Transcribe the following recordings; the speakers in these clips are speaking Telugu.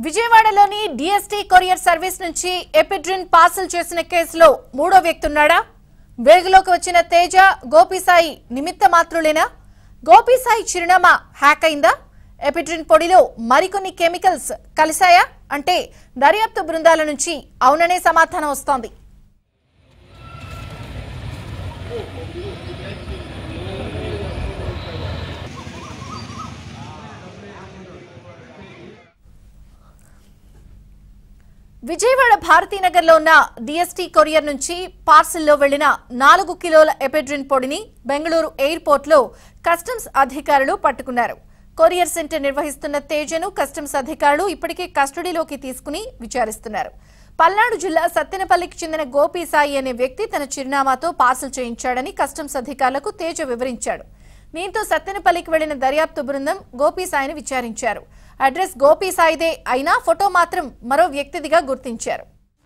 విజయవాడలోని డిఎస్టీ కొరియర్ సర్వీస్ నుంచి ఎపిడ్రిన్ పార్సల్ చేసిన కేసులో మూడో వ్యక్తి ఉన్నాడా వెలుగులోకి వచ్చిన తేజ గోపిసాయి నిమిత్త మాత్రులేనా గోపిసాయి చిరునామా హ్యాక్ అయిందా ఎపిడ్రిన్ పొడిలో మరికొన్ని కెమికల్స్ కలిశాయా అంటే దర్యాప్తు బృందాల నుంచి అవుననే సమాధానం వస్తోంది విజయవాడ భారతీనగర్లో ఉన్న డిఎస్టీ కొరియర్ నుంచి పార్సిల్లో వెళ్లిన నాలుగు కిలోల ఎపెడ్రిన్ పొడిని బెంగళూరు ఎయిర్పోర్ట్లో కస్టమ్స్ అధికారులు పట్టుకున్నారు కొరియర్ సెంటర్ నిర్వహిస్తున్న తేజను కస్టమ్స్ అధికారులు ఇప్పటికే కస్టడీలోకి తీసుకుని విచారిస్తున్నారు పల్నాడు జిల్లా సత్తెనపల్లికి చెందిన గోపి సాయి అనే వ్యక్తి తన చిరునామాతో పార్సల్ చేయించాడని కస్టమ్స్ అధికారులకు తేజ వివరించాడు దీంతో సత్తెనపల్లికి వెళ్లిన దర్యాప్తు బృందం గోపి సాయిని విచారించారు అడ్రస్ గోపి సాయిదే అయినా ఫోటో మాత్రం మరో వ్యక్తిదిగా గుర్తించారు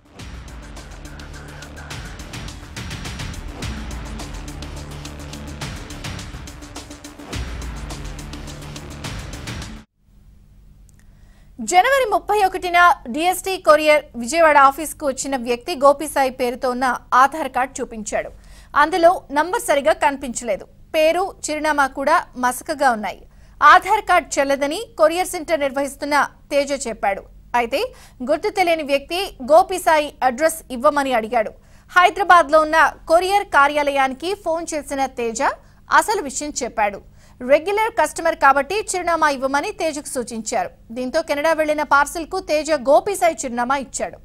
జనవరి ముప్పై ఒకటిన డిఎస్టీ కొరియర్ విజయవాడ ఆఫీస్కు వచ్చిన వ్యక్తి గోపిసాయి పేరుతో ఉన్న ఆధార్ కార్డ్ చూపించాడు అందులో నంబర్ సరిగా కనిపించలేదు పేరు చిరునామా కూడా మసకగా ఉన్నాయి ఆధార్ కార్డ్ చెల్లదని కొరియర్ సెంటర్ నిర్వహిస్తున్న తేజ చెప్పాడు అయితే గుర్తు తెలియని వ్యక్తి గోపిసాయి అడ్రస్ ఇవ్వమని అడిగాడు హైదరాబాద్ లో ఉన్న కొరియర్ కార్యాలయానికి ఫోన్ చేసిన తేజ అసలు విషయం చెప్పాడు రెగ్యులర్ కస్టమర్ కాబట్టి చిరునామా ఇవ్వమని తేజకు సూచించారు దీంతో కెనడా వెళ్లిన పార్సిల్ కు తేజ గోపిసాయి చిరునామా ఇచ్చాడు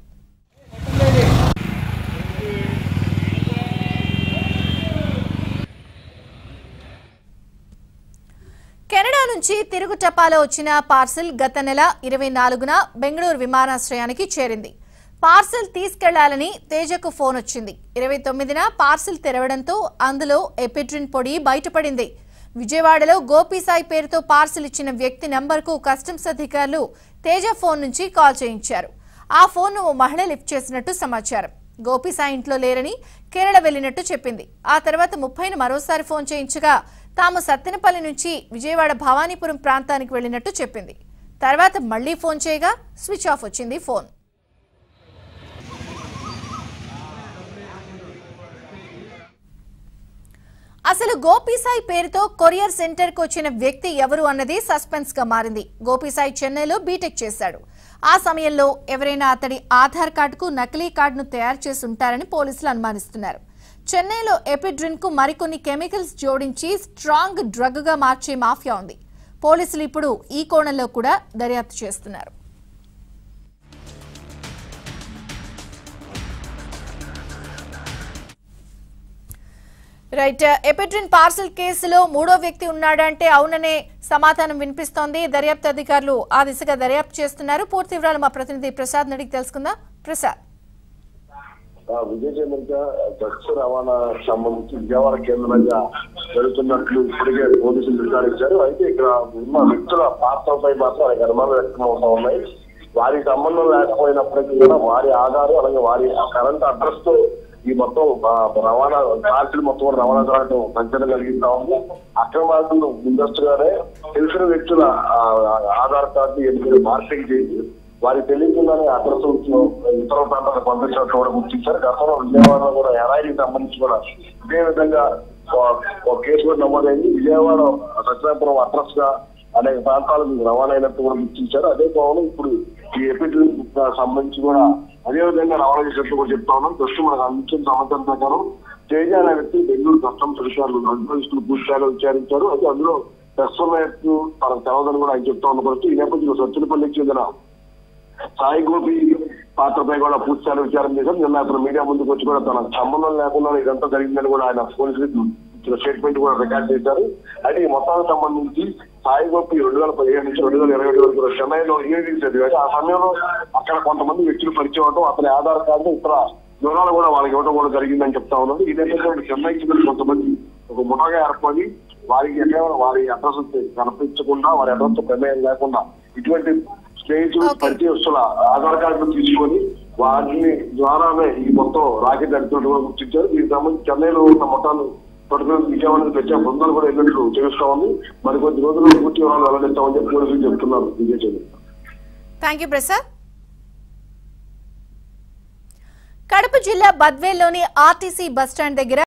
కెనడా నుంచి తిరుగు టపాలో వచ్చిన పార్సిల్ గత నెల ఇరవై నాలుగున బెంగళూరు విమానాశ్రయానికి చేరింది పార్సిల్ తీసుకెళ్లాలని తేజకు ఫోన్ వచ్చింది ఇరవై తొమ్మిదిన పార్సిల్ తెరవడంతో అందులో ఎపిడ్రిన్ పొడి బయటపడింది విజయవాడలో గోపిసాయి పేరుతో పార్సిల్ ఇచ్చిన వ్యక్తి నంబర్కు కస్టమ్స్ అధికారులు తేజ ఫోన్ నుంచి కాల్ చేయించారు ఆ ఫోన్ ఓ మహిళ లిఫ్ట్ చేసినట్టు సమాచారం గోపిసాయి ఇంట్లో లేరని కేరళ వెళ్లినట్టు చెప్పింది ఆ తర్వాత ముప్పైన మరోసారి ఫోన్ చేయించగా తాము సత్తెనపల్లి నుంచి విజయవాడ భవానీపురం ప్రాంతానికి వెళ్లినట్టు చెప్పింది తర్వాత మళ్లీ ఫోన్ చేయగా స్విచ్ ఆఫ్ వచ్చింది ఫోన్ అసలు గోపీసాయి పేరుతో కొరియర్ సెంటర్ కు వచ్చిన వ్యక్తి ఎవరు అన్నది సస్పెన్స్ గా మారింది గోపీసాయి చెన్నైలో బీటెక్ చేశాడు ఆ సమయంలో ఎవరైనా అతడి ఆధార్ కార్డుకు నకిలీ కార్డును తయారు చేసి ఉంటారని పోలీసులు అనుమానిస్తున్నారు చెన్నైలో ఎపిడ్రిన్ కు మరికొన్ని కెమికల్స్ జోడించి స్ట్రాంగ్ డ్రగ్ గా మార్చే మాఫియా ఉంది పోలీసులు ఇప్పుడు ఈ కోణంలో కూడా దర్యాప్తు చేస్తున్నారు రైట్ ఎపిడ్రిన్ పార్సల్ కేసులో మూడో వ్యక్తి ఉన్నాడంటే అవుననే సమాధానం వినిపిస్తోంది దర్యాప్తు అధికారులు ఆ దిశగా దర్యాప్తు చేస్తున్నారు పూర్తి వివరాలు మా ప్రతినిధి ప్రసాద్ నడికి తెలుసుకుందాం ప్రసాద్ ఆ విజయ చంద్రిక డ్రగ్స్ రవాణా సంబంధించి విజయవాడ కేంద్రంగా జరుగుతున్నట్లు ఇప్పటికే పోలీసులు నిర్ధారించారు అయితే ఇక్కడ ఉన్న వ్యక్తుల పాత్రపై మాత్రం అనేక అనుమానాలు వ్యక్తం అవుతా ఉన్నాయి వారికి సంబంధం లేకపోయినప్పటికీ కూడా వారి ఆధారు అలాగే వారి కరెంట్ అడ్రస్ తో ఈ మొత్తం ఆ, రవాణా పార్టీలు మొత్తం కూడా రవాణా జరగడం సంచలనం కలిగిస్తా ఉంది అక్రమార్కులు ముందస్తుగానే తెలిసిన వ్యక్తుల ఆ, ఆధార్ కార్డు ఎన్నికలు మార్పింగ్ చేసి వారికి తెలియకుండానే అడ్రస్ ఇతర ప్రాంతాలకు పంపించినట్లు కూడా గుర్తించారు గతంలో విజయవాడలో కూడా ఎరాయికి సంబంధించి కూడా ఇదే విధంగా ఒక- ఒక కేసు కూడా నమోదైంది విజయవాడ సత్యనాపురం అడ్రస్ గా అనేక ప్రాంతాలకు రవాణా అయినట్టు కూడా గుర్తించారు అదే కోణంలో ఇప్పుడు ఈ ఎపిడ్రిన్ సంబంధించి కూడా అదే విధంగా రవాణా చేసినట్టు కూడా చెప్తా ఉన్నాం ప్రస్తుతం మనకు అందించిన సమాచారం ప్రకారం తేజ అనే వ్యక్తి బెంగళూరు కస్టమ్స్ అధికారులు అడ్వైస్లు పూర్తిగా విచారించారు అయితే అందులో ప్రస్తుతం తనకు తెలవదని కూడా ఆయన చెప్తా ఉన్న పరిస్థితి ఈ నేపథ్యంలో సత్యనపల్లికి చెందిన సాయి గోపి పాత్రపై కూడా పూర్తిస్థాయి విచారం చేశాం నిన్న అతను మీడియా ముందుకు వచ్చి కూడా తన సంబంధం లేకుండా ఇదంతా జరిగిందని కూడా ఆయన పోలీసులకు ఇచ్చిన స్టేట్మెంట్ కూడా రికార్డ్ చేశారు అయితే ఈ మొత్తానికి సంబంధించి సాయి గోపి రెండు వేల పదిహేడు నుంచి రెండు వేల ఇరవై ఒకటి వరకు కూడా చెన్నైలో ఇంజనీరింగ్ చదివాడు ఆ సమయంలో అక్కడ కొంతమంది వ్యక్తులు పరిచయం అవడం అతని ఆధార్ కార్డు ఇతర వివరాలు కూడా వాళ్ళకి ఇవ్వడం కూడా జరిగిందని చెప్తా ఉన్నారు ఈ నేపథ్యంలో చెన్నైకి చెందిన కొంతమంది ఒక ముఠాగా ఏర్పడి వారికి కేవలం వారి అడ్రస్ కనిపించకుండా వారి అడ్రస్ ప్రమేయం లేకుండా ఇటువంటి స్నేహితులు Okay. పరిచయస్తుల ఆధార్ కార్డు తీసుకొని వాటిని ద్వారానే ఈ మొత్తం రాకెట్ నడుపుతున్నట్టు కూడా గుర్తించారు దీనికి సంబంధించి చెన్నైలో ఉన్న మొత్తాన్ని పట్టుకుని విజయవాడ నుంచి తెచ్చే బృందాలు కూడా వెళ్ళినట్లు తెలుస్తా ఉంది మరి కొద్ది రోజుల్లో పూర్తి వివరాలు వెల్లడిస్తామని చెప్పి పోలీసులు చెప్తున్నారు విజయ్ చంద్ర థ్యాంక్ యూ ప్రసాద్ కడప జిల్లా బద్వేల్లోని ఆర్టీసీ బస్టాండ్ దగ్గర